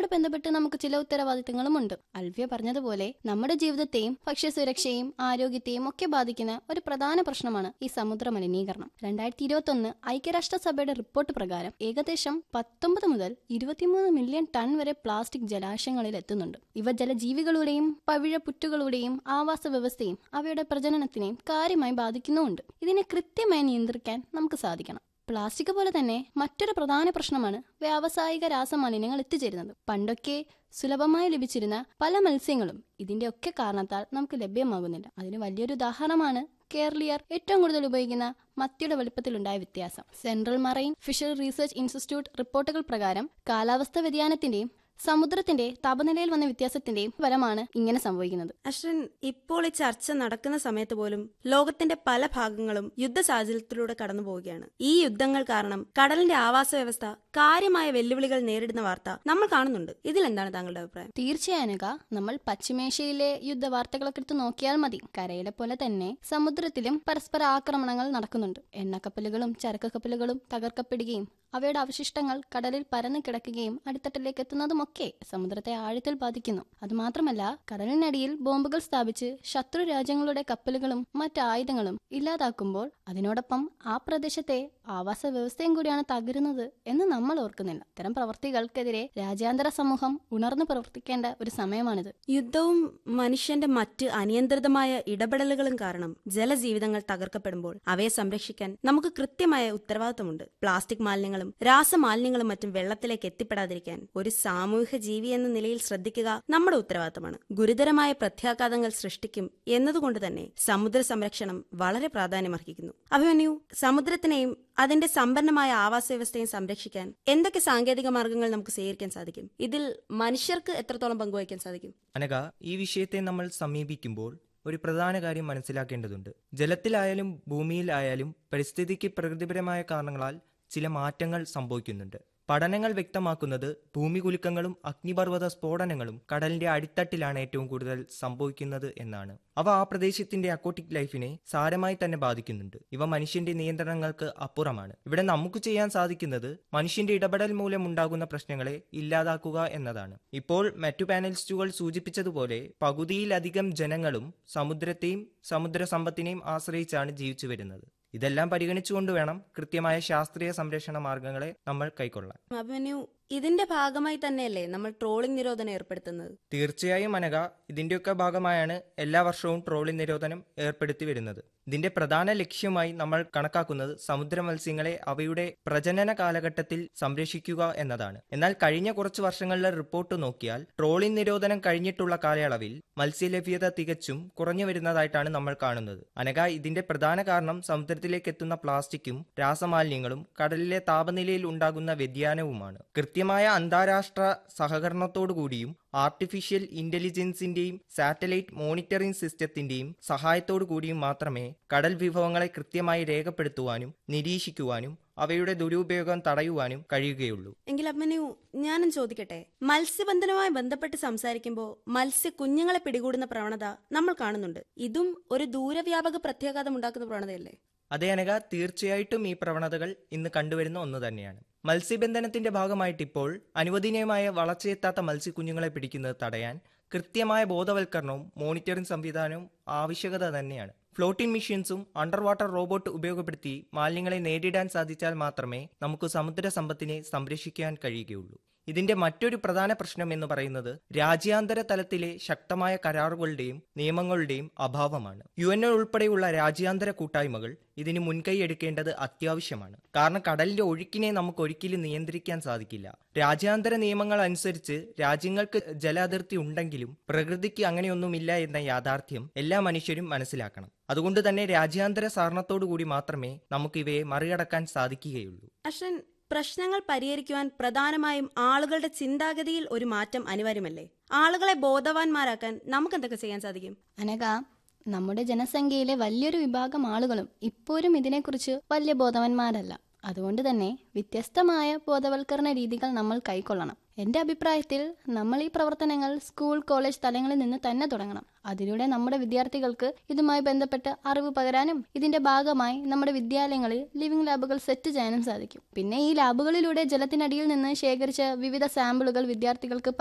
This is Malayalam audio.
ബന്ധപ്പെട്ട് നമുക്ക് ചില ഉത്തരവാദിത്തങ്ങളുമുണ്ട് അൽവ്യ പറഞ്ഞതുപോലെ നമ്മുടെ ജീവിതത്തെയും ഭക്ഷ്യസുരക്ഷയും ആരോഗ്യത്തെയും ഒക്കെ ബാധിക്കുന്ന ഒരു പ്രധാന പ്രശ്നമാണ് ഈ സമുദ്ര മലിനീകരണം രണ്ടായിരത്തി ഇരുപത്തി ഒന്ന് ഐക്യരാഷ്ട്രസഭയുടെ റിപ്പോർട്ട് പ്രകാരം ഏകദേശം പത്തൊമ്പത് മുതൽ ഇരുപത്തിമൂന്ന് മില്യൺ ടൺ വരെ പ്ലാസ്റ്റിക് ജലാശയങ്ങളിൽ എത്തുന്നുണ്ട് ഇവ ജലജീവികളുടെയും പവിഴപ്പുറ്റുകളുടെയും ആവാസ വ്യവസ്ഥയും അവയുടെ പ്രജനനത്തിനെയും കാര്യമായി ബാധിക്കുന്നുമുണ്ട് ഇതിനെ കൃത്യമായി നിയന്ത്രിക്കാൻ നമുക്ക് സാധിക്കണം പ്ലാസ്റ്റിക് പോലെ തന്നെ മറ്റൊരു പ്രധാന പ്രശ്നമാണ് വ്യാവസായിക രാസമാലിന്യങ്ങൾ എത്തിച്ചേരുന്നത് പണ്ടൊക്കെ സുലഭമായി ലഭിച്ചിരുന്ന പല മത്സ്യങ്ങളും ഇതിന്റെ ഒക്കെ കാരണത്താൽ നമുക്ക് ലഭ്യമാകുന്നില്ല അതിന് വലിയൊരു ഉദാഹരണമാണ് കേരളീയർ ഏറ്റവും കൂടുതൽ ഉപയോഗിക്കുന്ന മത്തിയുടെ വലുപ്പത്തിലുണ്ടായ വ്യത്യാസം central marine fishery research institute റിപ്പോർട്ടുകൾ പ്രകാരം കാലാവസ്ഥ വ്യതിയാനത്തിന്റെയും സമുദ്രത്തിന്റെ താപനിലയിൽ വന്ന വ്യത്യാസത്തിന്റെയും ഫലമാണ് ഇങ്ങനെ സംഭവിക്കുന്നത് അശ്വൻ ഇപ്പോൾ ഈ ചർച്ച നടക്കുന്ന സമയത്ത് പോലും ലോകത്തിന്റെ പല ഭാഗങ്ങളും യുദ്ധ സാഹചര്യത്തിലൂടെ കടന്നു പോവുകയാണ് ഈ യുദ്ധങ്ങൾ കാരണം കടലിന്റെ ആവാസ വ്യവസ്ഥ കാര്യമായ വെല്ലുവിളികൾ നേരിടുന്ന വാർത്ത നമ്മൾ കാണുന്നുണ്ട് ഇതിൽ എന്താണ് താങ്കളുടെ അഭിപ്രായം തീർച്ചയായും നമ്മൾ പശ്ചിമേഷ്യയിലെ യുദ്ധവാർത്തകളൊക്കെ എടുത്ത് നോക്കിയാൽ മതി കരയിലെ പോലെ തന്നെ സമുദ്രത്തിലും പരസ്പര ആക്രമണങ്ങൾ നടക്കുന്നുണ്ട് എണ്ണക്കപ്പലുകളും ചരക്ക് കപ്പലുകളും തകർക്കപ്പെടുകയും അവയുടെ അവശിഷ്ടങ്ങൾ കടലിൽ പരന്നു കിടക്കുകയും അടിത്തട്ടിലേക്ക് എത്തുന്നതുമൊക്കെ സമുദ്രത്തെ ആഴത്തിൽ ബാധിക്കുന്നു അതുമാത്രമല്ല കടലിനടിയിൽ ബോംബുകൾ സ്ഥാപിച്ച് ശത്രു രാജ്യങ്ങളുടെ കപ്പലുകളും മറ്റ് ആയുധങ്ങളും ഇല്ലാതാക്കുമ്പോൾ അതിനോടൊപ്പം ആ പ്രദേശത്തെ ആവാസ വ്യവസ്ഥയും കൂടിയാണ് തകരുന്നത് എന്ന് നമ്മൾ ഓർക്കുന്നില്ല ഇത്തരം പ്രവർത്തികൾക്കെതിരെ രാജ്യാന്തര സമൂഹം ഉണർന്നു പ്രവർത്തിക്കേണ്ട ഒരു സമയമാണിത് യുദ്ധവും മനുഷ്യന്റെ മറ്റ് അനിയന്ത്രിതമായ ഇടപെടലുകളും കാരണം ജലജീവിതങ്ങൾ തകർക്കപ്പെടുമ്പോൾ അവയെ സംരക്ഷിക്കാൻ നമുക്ക് കൃത്യമായ ഉത്തരവാദിത്തമുണ്ട് പ്ലാസ്റ്റിക് മാലിന്യങ്ങളും രാസമാലിന്യങ്ങളും മറ്റും വെള്ളത്തിലേക്ക് എത്തിപ്പെടാതിരിക്കാൻ ഒരു സാമൂഹ്യ ജീവി എന്ന നിലയിൽ ശ്രദ്ധിക്കുക നമ്മുടെ ഉത്തരവാദിത്തമാണ് ഗുരുതരമായ പ്രത്യാഘാതങ്ങൾ സൃഷ്ടിക്കും എന്നതുകൊണ്ട് തന്നെ സമുദ്ര സംരക്ഷണം വളരെ പ്രാധാന്യമർഹിക്കുന്നു അഭിമന്യു സമുദ്രത്തിനെയും അതിന്റെ സമ്പന്നമായ ആവാസ വ്യവസ്ഥയും സംരക്ഷിക്കാൻ എന്തൊക്കെ സാങ്കേതിക മാർഗങ്ങൾ നമുക്ക് സ്വീകരിക്കാൻ സാധിക്കും ഇതിൽ മനുഷ്യർക്ക് എത്രത്തോളം പങ്കുവഹിക്കാൻ സാധിക്കും അനക ഈ വിഷയത്തെ നമ്മൾ സമീപിക്കുമ്പോൾ ഒരു പ്രധാന കാര്യം മനസ്സിലാക്കേണ്ടതുണ്ട് ജലത്തിലായാലും ഭൂമിയിലായാലും പരിസ്ഥിതിക്ക് പ്രകൃതിപരമായ കാരണങ്ങളാൽ ചില മാറ്റങ്ങൾ സംഭവിക്കുന്നുണ്ട് പഠനങ്ങൾ വ്യക്തമാക്കുന്നത് ഭൂമികുലുക്കങ്ങളും അഗ്നിപർവ്വത സ്ഫോടനങ്ങളും കടലിന്റെ അടിത്തട്ടിലാണ് ഏറ്റവും കൂടുതൽ സംഭവിക്കുന്നത് എന്നാണ് അവ ആ പ്രദേശത്തിന്റെ അക്വാട്ടിക് ലൈഫിനെ സാരമായി തന്നെ ബാധിക്കുന്നുണ്ട് ഇവ മനുഷ്യന്റെ നിയന്ത്രണങ്ങൾക്ക് അപ്പുറമാണ് ഇവിടെ നമുക്ക് ചെയ്യാൻ സാധിക്കുന്നത് മനുഷ്യന്റെ ഇടപെടൽ മൂലം ഉണ്ടാകുന്ന പ്രശ്നങ്ങളെ ഇല്ലാതാക്കുക എന്നതാണ് ഇപ്പോൾ മറ്റു പാനലിസ്റ്റുകൾ സൂചിപ്പിച്ചതുപോലെ പകുതിയിലധികം ജനങ്ങളും സമുദ്രത്തെയും സമുദ്ര സമ്പത്തിനെയും ആശ്രയിച്ചാണ് ജീവിച്ചു വരുന്നത് ഇതെല്ലാം പരിഗണിച്ചുകൊണ്ട് വേണം കൃത്യമായ ശാസ്ത്രീയ സംരക്ഷണ മാർഗങ്ങളെ നമ്മൾ കൈക്കൊള്ളാൻ അഭിമന്യു ഇതിന്റെ ഭാഗമായി തന്നെയല്ലേ നമ്മൾ ട്രോളിംഗ് നിരോധനം ഏർപ്പെടുത്തുന്നത് തീർച്ചയായും അനക ഇതിന്റെയൊക്കെ ഭാഗമായാണ് എല്ലാ വർഷവും ട്രോളിംഗ് നിരോധനം ഏർപ്പെടുത്തി വരുന്നത് ഇതിന്റെ പ്രധാന ലക്ഷ്യമായി നമ്മൾ കണക്കാക്കുന്നത് സമുദ്ര മത്സ്യങ്ങളെ അവയുടെ പ്രജനന കാലഘട്ടത്തിൽ സംരക്ഷിക്കുക എന്നതാണ് എന്നാൽ കഴിഞ്ഞ കുറച്ചു വർഷങ്ങളിലെ റിപ്പോർട്ട് നോക്കിയാൽ ട്രോളിംഗ് നിരോധനം കഴിഞ്ഞിട്ടുള്ള കാലയളവിൽ മത്സ്യലഭ്യത തികച്ചും കുറഞ്ഞു വരുന്നതായിട്ടാണ് നമ്മൾ കാണുന്നത് അനക ഇതിന്റെ പ്രധാന കാരണം സമുദ്രത്തിലേക്ക് എത്തുന്ന പ്ലാസ്റ്റിക്കും രാസമാലിന്യങ്ങളും കടലിലെ താപനിലയിൽ ഉണ്ടാകുന്ന വ്യതിയാനവുമാണ് കൃത്യമായ അന്താരാഷ്ട്ര സഹകരണത്തോടു കൂടിയും ആർട്ടിഫിഷ്യൽ ഇന്റലിജൻസിന്റെയും സാറ്റലൈറ്റ് മോണിറ്ററിംഗ് സിസ്റ്റത്തിന്റെയും സഹായത്തോടു കൂടിയും മാത്രമേ കടൽ വിഭവങ്ങളെ കൃത്യമായി രേഖപ്പെടുത്തുവാനും നിരീക്ഷിക്കുവാനും അവയുടെ ദുരുപയോഗം തടയുവാനും കഴിയുകയുള്ളൂ എങ്കിൽ അഭിമന്യു ഞാനും ചോദിക്കട്ടെ മത്സ്യബന്ധനവുമായി ബന്ധപ്പെട്ട് സംസാരിക്കുമ്പോൾ മത്സ്യ കുഞ്ഞുങ്ങളെ പിടികൂടുന്ന പ്രവണത നമ്മൾ കാണുന്നുണ്ട് ഇതും ഒരു ദൂരവ്യാപക പ്രത്യാഘാതം ഉണ്ടാക്കുന്ന പ്രവണതയല്ലേ അതേ അനക തീർച്ചയായിട്ടും ഈ പ്രവണതകൾ ഇന്ന് കണ്ടുവരുന്ന ഒന്ന് തന്നെയാണ് മത്സ്യബന്ധനത്തിന്റെ ഭാഗമായിട്ട് ഇപ്പോൾ അനുവദനീയമായ വളർച്ചയെത്താത്ത മത്സ്യക്കുഞ്ഞുങ്ങളെ പിടിക്കുന്നത് തടയാൻ കൃത്യമായ ബോധവൽക്കരണവും മോണിറ്ററിംഗ് സംവിധാനവും ആവശ്യകത തന്നെയാണ് ഫ്ലോട്ടിംഗ് മെഷീൻസും അണ്ടർ വാട്ടർ റോബോട്ട് ഉപയോഗപ്പെടുത്തി മാലിന്യങ്ങളെ നേരിടാൻ സാധിച്ചാൽ മാത്രമേ നമുക്ക് സമുദ്ര സമ്പത്തിനെ സംരക്ഷിക്കാൻ കഴിയുകയുള്ളൂ ഇതിന്റെ മറ്റൊരു പ്രധാന പ്രശ്നം എന്ന് പറയുന്നത് രാജ്യാന്തര തലത്തിലെ ശക്തമായ കരാറുകളുടെയും നിയമങ്ങളുടെയും അഭാവമാണ് യു എൻ ഉൾപ്പെടെയുള്ള രാജ്യാന്തര കൂട്ടായ്മകൾ ഇതിന് മുൻകൈ എടുക്കേണ്ടത് അത്യാവശ്യമാണ് കാരണം കടലിന്റെ ഒഴുക്കിനെ നമുക്ക് ഒരിക്കലും നിയന്ത്രിക്കാൻ സാധിക്കില്ല രാജ്യാന്തര നിയമങ്ങൾ അനുസരിച്ച് രാജ്യങ്ങൾക്ക് ജല അതിർത്തി ഉണ്ടെങ്കിലും പ്രകൃതിക്ക് അങ്ങനെയൊന്നുമില്ല എന്ന യാഥാർത്ഥ്യം എല്ലാ മനുഷ്യരും മനസ്സിലാക്കണം അതുകൊണ്ട് തന്നെ രാജ്യാന്തര സഹകരണത്തോടു കൂടി മാത്രമേ നമുക്ക് ഇവയെ മറികടക്കാൻ സാധിക്കുകയുള്ളൂ അശ്വൻ പ്രശ്നങ്ങൾ പരിഹരിക്കുവാൻ പ്രധാനമായും ആളുകളുടെ ചിന്താഗതിയിൽ ഒരു മാറ്റം അനിവാര്യമല്ലേ ആളുകളെ ബോധവാന്മാരാക്കാൻ നമുക്ക് എന്തൊക്കെ ചെയ്യാൻ സാധിക്കും അനക നമ്മുടെ ജനസംഖ്യയിലെ വലിയൊരു വിഭാഗം ആളുകളും ഇപ്പോഴും ഇതിനെക്കുറിച്ച് വലിയ ബോധവാന്മാരല്ല അതുകൊണ്ട് തന്നെ വ്യത്യസ്തമായ ബോധവൽക്കരണ രീതികൾ നമ്മൾ കൈക്കൊള്ളണം എന്റെ അഭിപ്രായത്തിൽ നമ്മൾ ഈ പ്രവർത്തനങ്ങൾ സ്കൂൾ കോളേജ് തലങ്ങളിൽ നിന്ന് തന്നെ തുടങ്ങണം അതിലൂടെ നമ്മുടെ വിദ്യാർത്ഥികൾക്ക് ഇതുമായി ബന്ധപ്പെട്ട് അറിവ് പകരാനും ഇതിന്റെ ഭാഗമായി നമ്മുടെ വിദ്യാലയങ്ങളിൽ ലിവിംഗ് ലാബുകൾ സെറ്റ് ചെയ്യാനും സാധിക്കും പിന്നെ ഈ ലാബുകളിലൂടെ ജലത്തിനടിയിൽ നിന്ന് ശേഖരിച്ച വിവിധ സാമ്പിളുകൾ വിദ്യാർത്ഥികൾക്ക്